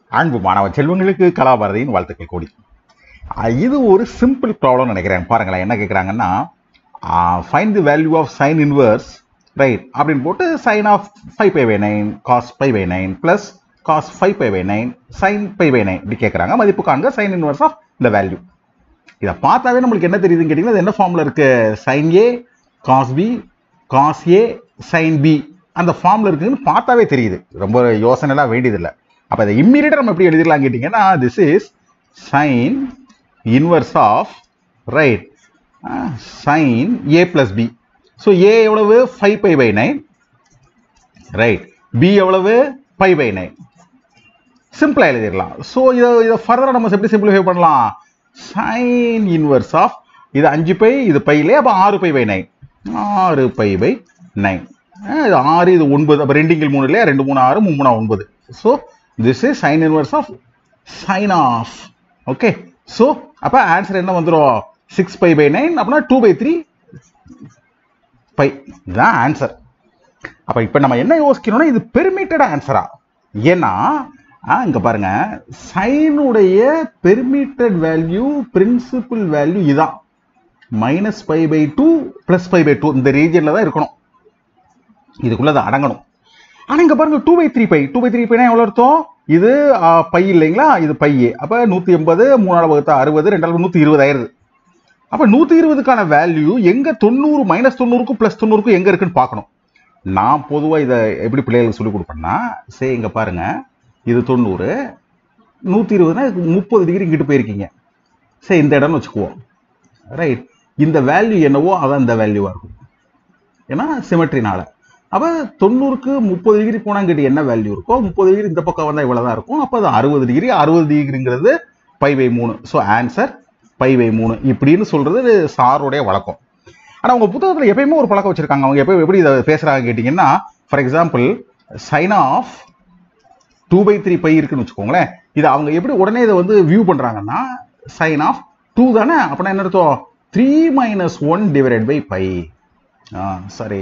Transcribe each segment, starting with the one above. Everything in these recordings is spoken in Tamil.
அன்பு மாணவ செல்வங்களுக்கு கலாபாரதியின் வாழ்த்துக்கள் கூடி அஹ் இது ஒரு சிம்பிள் ப்ராப்ளம் நினைக்கிறேன் பாருங்களேன் என்ன கேட்குறாங்கன்னா find the value of sine inverse right அப்படின்னு போட்டு sine of five pi by nine cos five pi nine plus cos five pi by nine sine pi by nine இப்படி கேட்குறாங்க மதிப்பு காண்க சைன் இன்வர்ஸ் ஆஃப் இந்த வேல்யூ இதை பார்த்தாவே நம்மளுக்கு என்ன தெரியுதுன்னு கேட்டிங்கன்னா அது என்ன ஃபார்மில் இருக்கு sine A cos B cos A sine B அந்த ஃபார்மில் இருக்குன்னு பார்த்தாவே தெரியுது ரொம்ப யோசனைலாம் வேண்டியதில்லை அப்போ இதை இம்மீடியட்டாக நம்ம எப்படி எழுதிடலாம் கேட்டிங்கன்னா this is sine inverse of right sine A plus B so A எவ்வளவு five pi by nine right B எவ்வளவு பை பை நைன் சிம்பிளாக எழுதிடலாம் ஸோ இதை இதை ஃபர்தராக நம்ம எப்படி சிம்பிளிஃபை பண்ணலாம் சைன் இன்வர்ஸ் ஆஃப் இது அஞ்சு பை இது பையிலே அப்போ ஆறு பை பை நைன் ஆறு பை பை நைன் இது ஆறு இது ஒன்பது அப்போ ரெண்டுங்கில் மூணு இல்லையா ரெண்டு மூணு ஆறு மூணு மூணா ஒன்பது so this is sine inverse of sine of okay so அப்போ ஆன்சர் என்ன வந்துடும் சிக்ஸ் பை பை நைன் அப்படின்னா டூ பை த்ரீ பை இதுதான் ஆன்சர் அப்போ இப்போ நம்ம என்ன யோசிக்கணும்னா இது பெர்மிட்டட் ஆன்சரா ஏன்னா இங்கே பாருங்க சைனுடைய பெர்மிட்டட் வேல்யூ பிரின்சிபல் வேல்யூ இதான் minus five pi two plus five pi two இந்த ரீஜனில் தான் இருக்கணும் இதுக்குள்ளே அது அடங்கணும் ஆனால் இங்கே பாருங்க two pi three pi two pi three பைனா எவ்வளோ அர்த்தம் இது ஆ, பை இல்லைங்களா இது பை அப்போ நூற்றி எண்பது மூணாவது வகுத்தா அறுபது ரெண்டாவது நூற்றி இருபது ஆயிருது அப்போ நூற்றி இருபதுக்கான வேல்யூ எங்கே தொண்ணூறு மைனஸ் தொண்ணூறுக்கும் ப்ளஸ் தொண்ணூறுக்கும் எங்கே இருக்குன்னு பார்க்கணும் நான் பொதுவாக இதை எப்படி பிள்ளைகளுக்கு சொல்லிக் கொடுப்பேன்னா சரி இங்கே பாருங்க இது தொண்ணூறு நூற்றி இருபதுனா முப்பது டிகிரி இங்கிட்டு போயிருக்கீங்க சரி இந்த இடம்னு வச்சுக்குவோம் ரைட் இந்த வேல்யூ என்னவோ அதான் இந்த வேல்யூவாக இருக்கும் ஏன்னா சிமெட்ரினால அப்போ தொண்ணூறுக்கு முப்பது டிகிரி போனாங்கிட்ட என்ன வேல்யூ இருக்கோ முப்பது டிகிரி இந்த பக்கம் வந்தால் இவ்வளோ தான் இருக்கும் அப்போ அது அறுபது டிகிரி அறுபது டிகிரிங்கிறது பை பை மூணு ஸோ ஆன்சர் பை பை மூணு இப்படின்னு சொல்றது சாருடைய வழக்கம் ஆனால் அவங்க புத்தகத்தில் எப்பயுமே ஒரு பழக்கம் வச்சிருக்காங்க அவங்க எப்போ எப்படி இதை பேசுகிறாங்க கேட்டிங்கன்னா for example sine of two pi three pi இருக்குன்னு வச்சுக்கோங்களேன் இது அவங்க எப்படி உடனே இதை வந்து வியூ பண்ணுறாங்கன்னா சைன் ஆஃப் டூ தானே அப்படின்னா என்ன அர்த்தம் three minus one divided by pi ஆ சரி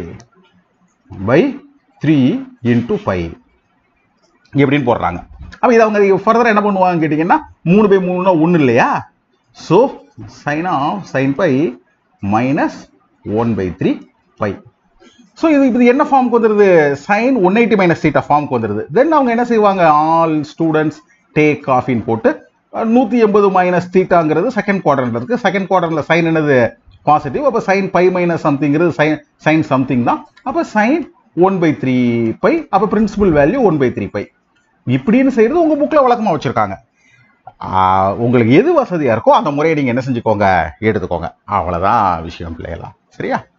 பை த்ரீ இன்ட்டு பை எப்படின்னு போடுறாங்க அப்போ இதை அவங்க ஃபர்தராக என்ன பண்ணுவாங்க கேட்டிங்கன்னா மூணு பை மூணுனா ஒன்று இல்லையா so sine of sine pi minus one pi three pi so இது இது என்ன ஃபார்முக்கு வந்துடுது sine one eighty minus theta ஃபார்முக்கு வந்துடுது தென் அவங்க என்ன செய்வாங்க ஆல் ஸ்டூடெண்ட்ஸ் டேக் காஃபின்னு போட்டு நூற்றி எண்பது மைனஸ் தீட்டாங்கிறது செகண்ட் குவார்டர்ல இருக்கு செகண்ட் குவார்டர்ல சைன் என்னது பாசிட்டிவ் அப்போ சைன் பை மைனஸ் சம்திங்கிறது சைன் சைன் சம்திங் தான் அப்போ sine one pi three pi அப்போ principal value one pi three pi இப்படின்னு செய்யறது உங்க புக்கில் வழக்கமாக வச்சிருக்காங்க ஆஹ் உங்களுக்கு எது வசதியாக இருக்கோ அந்த முறையை நீங்கள் என்ன செஞ்சுக்கோங்க எடுத்துக்கோங்க அவ்வளோதான் விஷயம் பிள்ளைகளா சரியா